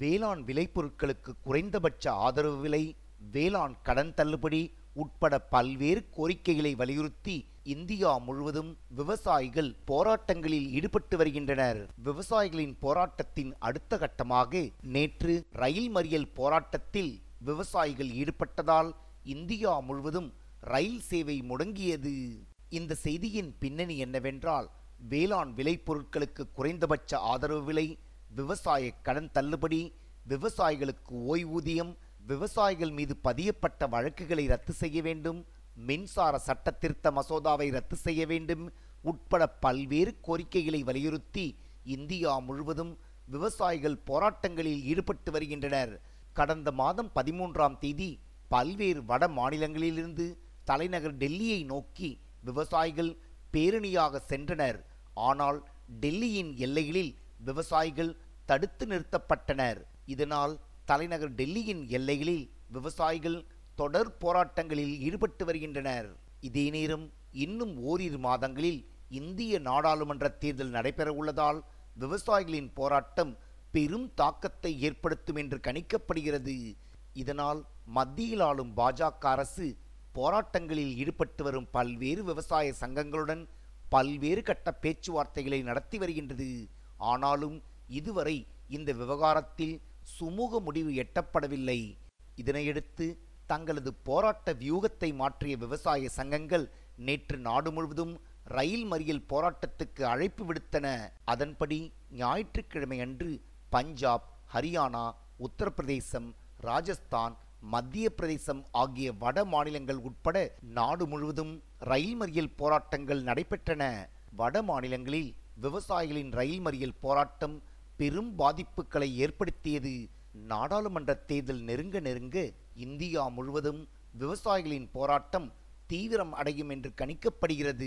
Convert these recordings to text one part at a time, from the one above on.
வேளாண் விளைபொருட்களுக்கு குறைந்தபட்ச ஆதரவு விலை வேளாண் கடன் தள்ளுபடி உட்பட பல்வேறு கோரிக்கைகளை வலியுறுத்தி இந்தியா முழுவதும் விவசாயிகள் போராட்டங்களில் ஈடுபட்டு வருகின்றனர் விவசாயிகளின் போராட்டத்தின் அடுத்த கட்டமாக நேற்று ரயில் மறியல் போராட்டத்தில் விவசாயிகள் ஈடுபட்டதால் இந்தியா முழுவதும் ரயில் சேவை முடங்கியது இந்த செய்தியின் பின்னணி என்னவென்றால் வேளாண் விளைபொருட்களுக்கு குறைந்தபட்ச ஆதரவு விலை விவசாய கடன் தள்ளுபடி விவசாயிகளுக்கு ஓய்வூதியம் விவசாயிகள் மீது பதியப்பட்ட வழக்குகளை ரத்து செய்ய வேண்டும் மின்சார சட்ட திருத்த மசோதாவை ரத்து செய்ய வேண்டும் உட்பட பல்வேறு கோரிக்கைகளை வலியுறுத்தி இந்தியா முழுவதும் விவசாயிகள் போராட்டங்களில் ஈடுபட்டு வருகின்றனர் கடந்த மாதம் பதிமூன்றாம் தேதி பல்வேறு வட மாநிலங்களிலிருந்து தலைநகர் டெல்லியை நோக்கி விவசாயிகள் பேரணியாக சென்றனர் ஆனால் டெல்லியின் எல்லைகளில் விவசாயிகள் தடுத்து நிறுத்தப்பட்டனர் இதனால் தலைநகர் டெல்லியின் எல்லைகளில் விவசாயிகள் தொடர் போராட்டங்களில் ஈடுபட்டு வருகின்றனர் இதே நேரம் இன்னும் ஓரிரு மாதங்களில் இந்திய நாடாளுமன்ற தேர்தல் நடைபெற உள்ளதால் விவசாயிகளின் போராட்டம் பெரும் தாக்கத்தை ஏற்படுத்தும் என்று கணிக்கப்படுகிறது இதனால் மத்தியில் ஆளும் பாஜக அரசு போராட்டங்களில் ஈடுபட்டு வரும் பல்வேறு விவசாய சங்கங்களுடன் பல்வேறு கட்ட பேச்சுவார்த்தைகளை நடத்தி வருகின்றது ஆனாலும் இதுவரை இந்த விவகாரத்தில் சுமூக முடிவு எட்டப்படவில்லை இதனையடுத்து தங்களது போராட்ட வியூகத்தை மாற்றிய விவசாய சங்கங்கள் நேற்று நாடு முழுவதும் ரயில் மறியல் போராட்டத்துக்கு அழைப்பு விடுத்தன அதன்படி ஞாயிற்றுக்கிழமை அன்று பஞ்சாப் ஹரியானா உத்தரப்பிரதேசம் ராஜஸ்தான் மத்திய பிரதேசம் ஆகிய வட மாநிலங்கள் உட்பட நாடு முழுவதும் ரயில் மறியல் போராட்டங்கள் நடைபெற்றன வட மாநிலங்களில் விவசாயிகளின் ரயில் மறியல் போராட்டம் பெரும் பாதிப்புகளை ஏற்படுத்தியது நாடாளுமன்ற தேர்தல் நெருங்க நெருங்க இந்தியா முழுவதும் விவசாயிகளின் போராட்டம் தீவிரம் அடையும் என்று கணிக்கப்படுகிறது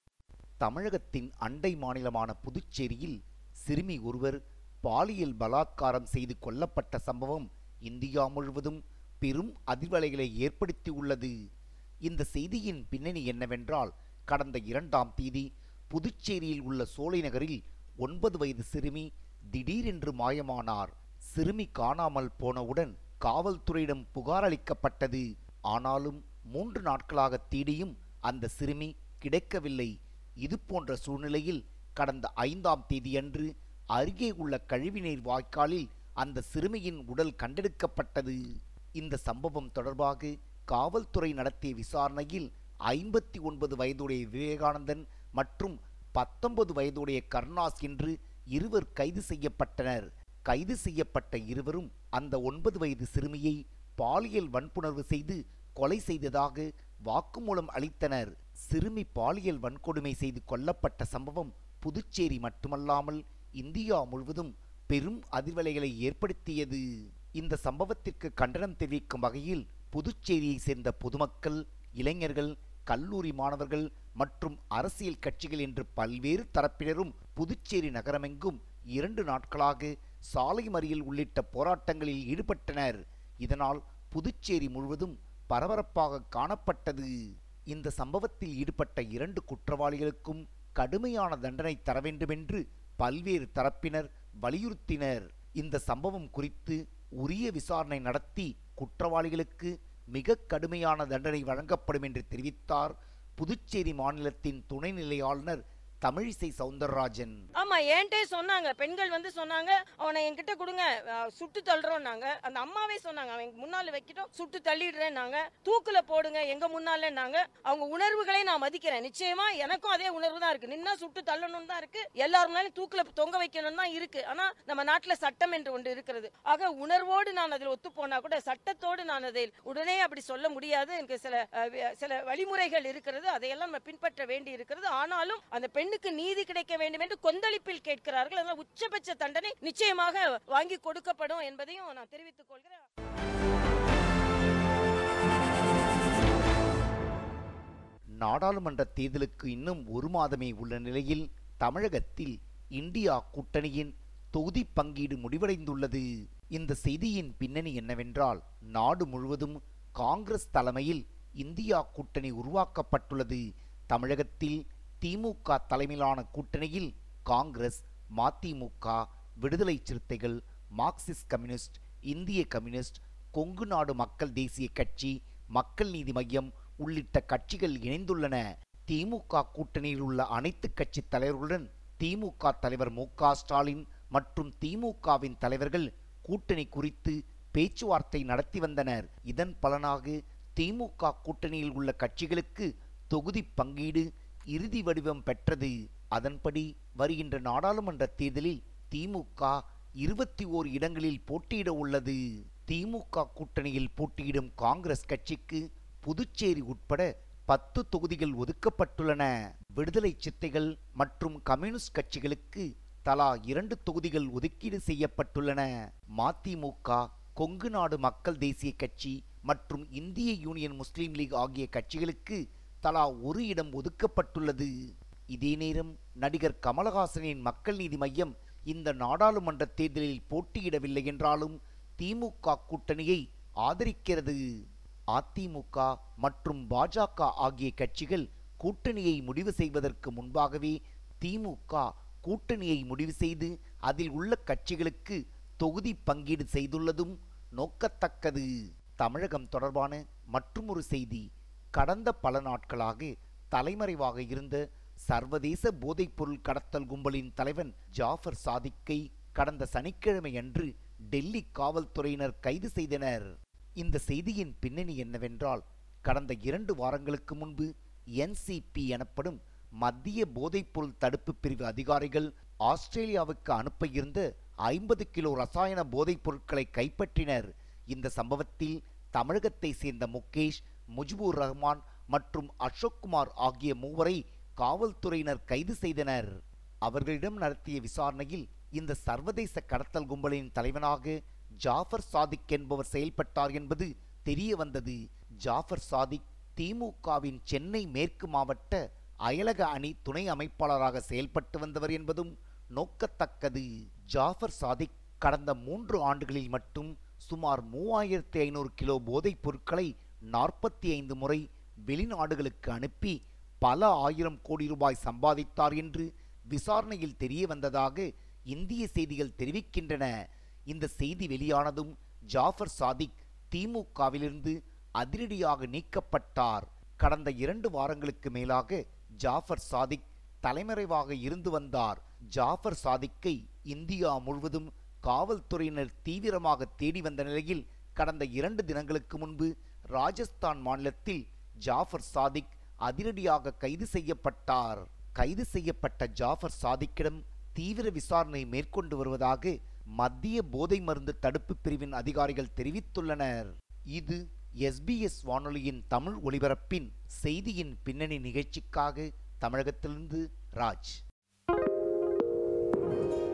தமிழகத்தின் அண்டை மாநிலமான புதுச்சேரியில் சிறுமி ஒருவர் பாலியல் பலாத்காரம் செய்து கொல்லப்பட்ட சம்பவம் இந்தியா முழுவதும் பெரும் அதிர்வலைகளை ஏற்படுத்தியுள்ளது இந்த செய்தியின் பின்னணி என்னவென்றால் கடந்த இரண்டாம் தேதி புதுச்சேரியில் உள்ள சோலை நகரில் ஒன்பது வயது சிறுமி திடீரென்று மாயமானார் சிறுமி காணாமல் போனவுடன் காவல்துறையிடம் புகார் அளிக்கப்பட்டது ஆனாலும் மூன்று நாட்களாக தேடியும் அந்த சிறுமி கிடைக்கவில்லை இது போன்ற சூழ்நிலையில் கடந்த ஐந்தாம் தேதியன்று அருகே உள்ள கழிவுநீர் வாய்க்காலில் அந்த சிறுமியின் உடல் கண்டெடுக்கப்பட்டது இந்த சம்பவம் தொடர்பாக காவல்துறை நடத்திய விசாரணையில் ஐம்பத்தி ஒன்பது வயதுடைய விவேகானந்தன் மற்றும் பத்தொன்பது வயதுடைய கருணாஸ் என்று இருவர் கைது செய்யப்பட்டனர் கைது செய்யப்பட்ட இருவரும் அந்த ஒன்பது வயது சிறுமியை பாலியல் வன்புணர்வு செய்து கொலை செய்ததாக வாக்குமூலம் அளித்தனர் சிறுமி பாலியல் வன்கொடுமை செய்து கொல்லப்பட்ட சம்பவம் புதுச்சேரி மட்டுமல்லாமல் இந்தியா முழுவதும் பெரும் அதிர்வலைகளை ஏற்படுத்தியது இந்த சம்பவத்திற்கு கண்டனம் தெரிவிக்கும் வகையில் புதுச்சேரியை சேர்ந்த பொதுமக்கள் இளைஞர்கள் கல்லூரி மாணவர்கள் மற்றும் அரசியல் கட்சிகள் என்று பல்வேறு தரப்பினரும் புதுச்சேரி நகரமெங்கும் இரண்டு நாட்களாக சாலை மறியல் உள்ளிட்ட போராட்டங்களில் ஈடுபட்டனர் இதனால் புதுச்சேரி முழுவதும் பரபரப்பாக காணப்பட்டது இந்த சம்பவத்தில் ஈடுபட்ட இரண்டு குற்றவாளிகளுக்கும் கடுமையான தண்டனை தர வேண்டுமென்று பல்வேறு தரப்பினர் வலியுறுத்தினர் இந்த சம்பவம் குறித்து உரிய விசாரணை நடத்தி குற்றவாளிகளுக்கு மிக கடுமையான தண்டனை வழங்கப்படும் என்று தெரிவித்தார் புதுச்சேரி மாநிலத்தின் துணைநிலை ஆளுநர் தமிழிசை சவுந்தரராஜன் ஆமா என்கிட்டே சொன்னாங்க பெண்கள் வந்து சொன்னாங்க அவனை என்கிட்ட கொடுங்க அஹ், சுட்டு தள்ளுறோம்னாங்க அந்த அம்மாவே சொன்னாங்க அவன் முன்னால வைக்கிட்டோம் சுட்டு தள்ளிடுறேன்னாங்க தூக்குல போடுங்க எங்க முன்னாலன்னாங்க அவங்க உணர்வுகளை நான் மதிக்கிறேன் நிச்சயமா எனக்கும் அதே உணர்வு தான் இருக்கு நின்னா சுட்டு தள்ளணும் தான் இருக்கு எல்லார் முன்னாலும் தூக்குல தொங்க வைக்கணும் தான் இருக்கு ஆனா நம்ம நாட்டுல சட்டம் என்று ஒன்று இருக்கிறது ஆக உணர்வோடு நான் அதில் ஒத்து போனா கூட சட்டத்தோடு நான் அதை உடனே அப்படி சொல்ல முடியாது எனக்கு சில அஹ், வி- சில வழிமுறைகள் இருக்கிறது அதையெல்லாம் நம்ம பின்பற்ற வேண்டி இருக்கிறது ஆனாலும் அந்த பெண்ணுக்கு நீதி கிடைக்க வேண்டும் என்று கொந்தளிப்பில் கேட்கிறார்கள் அதனால் உச்சபட்ச தண்டனை நிச்சயமாக வாங்கி கொடுக்கப்படும் என்பதையும் நான் தெரிவித்துக் கொள்கிறேன் நாடாளுமன்ற தேர்தலுக்கு இன்னும் ஒரு மாதமே உள்ள நிலையில் தமிழகத்தில் இந்தியா கூட்டணியின் தொகுதி பங்கீடு முடிவடைந்துள்ளது இந்த செய்தியின் பின்னணி என்னவென்றால் நாடு முழுவதும் காங்கிரஸ் தலைமையில் இந்தியா கூட்டணி உருவாக்கப்பட்டுள்ளது தமிழகத்தில் திமுக தலைமையிலான கூட்டணியில் Congress MDMK Viduthalai Chiruthaigal Marxist communist இந்திய கம்யூனிஸ்ட் கொங்கு நாடு மக்கள் தேசிய கட்சி மக்கள் நீதி மையம் உள்ளிட்ட கட்சிகள் இணைந்துள்ளன திமுக கூட்டணியில் உள்ள அனைத்து கட்சி தலைவர்களுடன் திமுக தலைவர் மு க ஸ்டாலின் மற்றும் திமுகவின் தலைவர்கள் கூட்டணி குறித்து பேச்சுவார்த்தை நடத்தி வந்தனர் இதன் பலனாக திமுக கூட்டணியில் உள்ள கட்சிகளுக்கு தொகுதி பங்கீடு இறுதி வடிவம் பெற்றது அதன்படி வருகின்ற நாடாளுமன்ற தேர்தலில் திமுக இருபத்தி ஓர் இடங்களில் போட்டியிட உள்ளது திமுக கூட்டணியில் போட்டியிடும் காங்கிரஸ் கட்சிக்கு புதுச்சேரி உட்பட பத்து தொகுதிகள் ஒதுக்கப்பட்டுள்ளன விடுதலை சித்தைகள் மற்றும் கம்யூனிஸ்ட் கட்சிகளுக்கு தலா இரண்டு தொகுதிகள் ஒதுக்கீடு செய்யப்பட்டுள்ளன மதிமுக கொங்கு நாடு மக்கள் தேசிய கட்சி மற்றும் இந்திய யூனியன் முஸ்லீம் லீக் ஆகிய கட்சிகளுக்கு தலா ஒரு இடம் ஒதுக்கப்பட்டுள்ளது இதே நேரம் நடிகர் கமலஹாசனின் மக்கள் நீதி மையம் இந்த நாடாளுமன்ற தேர்தலில் போட்டியிடவில்லை என்றாலும் திமுக கூட்டணியை ஆதரிக்கிறது அதிமுக மற்றும் பாஜக ஆகிய கட்சிகள் கூட்டணியை முடிவு செய்வதற்கு முன்பாகவே திமுக கூட்டணியை முடிவு செய்து அதில் உள்ள கட்சிகளுக்கு தொகுதி பங்கீடு செய்துள்ளதும் நோக்கத்தக்கது தமிழகம் தொடர்பான மற்றுமொரு செய்தி கடந்த பல நாட்களாக தலைமறைவாக இருந்த சர்வதேச போதைப்பொருள் கடத்தல் கும்பலின் தலைவன் ஜாஃபர் சாதிக்கை கடந்த சனிக்கிழமை அன்று டெல்லி காவல்துறையினர் கைது செய்தனர் இந்த செய்தியின் பின்னணி என்னவென்றால் கடந்த இரண்டு வாரங்களுக்கு முன்பு என்சிபி எனப்படும் மத்திய போதைப்பொருள் தடுப்பு பிரிவு அதிகாரிகள் ஆஸ்திரேலியாவுக்கு அனுப்ப இருந்த ஐம்பது கிலோ ரசாயன போதைப் பொருட்களை கைப்பற்றினர் இந்த சம்பவத்தில் தமிழகத்தை சேர்ந்த முகேஷ் முஜிபுர் ரஹ்மான் மற்றும் அசோக் குமார் ஆகிய மூவரை காவல்துறையினர் கைது செய்தனர் அவர்களிடம் நடத்திய விசாரணையில் இந்த சர்வதேச கடத்தல் கும்பலின் தலைவனாக ஜாஃபர் சாதிக் என்பவர் செயல்பட்டார் என்பது தெரிய வந்தது ஜாஃபர் சாதிக் திமுகவின் சென்னை மேற்கு மாவட்ட அயலக அணி துணை அமைப்பாளராக செயல்பட்டு வந்தவர் என்பதும் நோக்கத்தக்கது ஜாஃபர் சாதிக் கடந்த மூன்று ஆண்டுகளில் மட்டும் சுமார் மூவாயிரத்தி ஐநூறு கிலோ போதைப் பொருட்களை நாற்பத்தி ஐந்து முறை வெளிநாடுகளுக்கு அனுப்பி பல ஆயிரம் கோடி ரூபாய் சம்பாதித்தார் என்று விசாரணையில் தெரிய வந்ததாக இந்திய செய்திகள் தெரிவிக்கின்றன இந்த செய்தி வெளியானதும் ஜாஃபர் சாதிக் திமுகவிலிருந்து அதிரடியாக நீக்கப்பட்டார் கடந்த இரண்டு வாரங்களுக்கு மேலாக ஜாஃபர் சாதிக் தலைமறைவாக இருந்து வந்தார் ஜாஃபர் சாதிக்கை இந்தியா முழுவதும் காவல்துறையினர் தீவிரமாக தேடி வந்த நிலையில் கடந்த இரண்டு தினங்களுக்கு முன்பு ராஜஸ்தான் மாநிலத்தில் ஜாஃபர் சாதிக் அதிரடியாக கைது செய்யப்பட்டார் கைது செய்யப்பட்ட ஜாஃபர் சாதிக்கிடம் தீவிர விசாரணை மேற்கொண்டு வருவதாக மத்திய போதை மருந்து தடுப்பு பிரிவின் அதிகாரிகள் தெரிவித்துள்ளனர் இது எஸ்பிஎஸ் வானொலியின் தமிழ் ஒலிபரப்பின் செய்தியின் பின்னணி நிகழ்ச்சிக்காக தமிழகத்திலிருந்து ராஜ்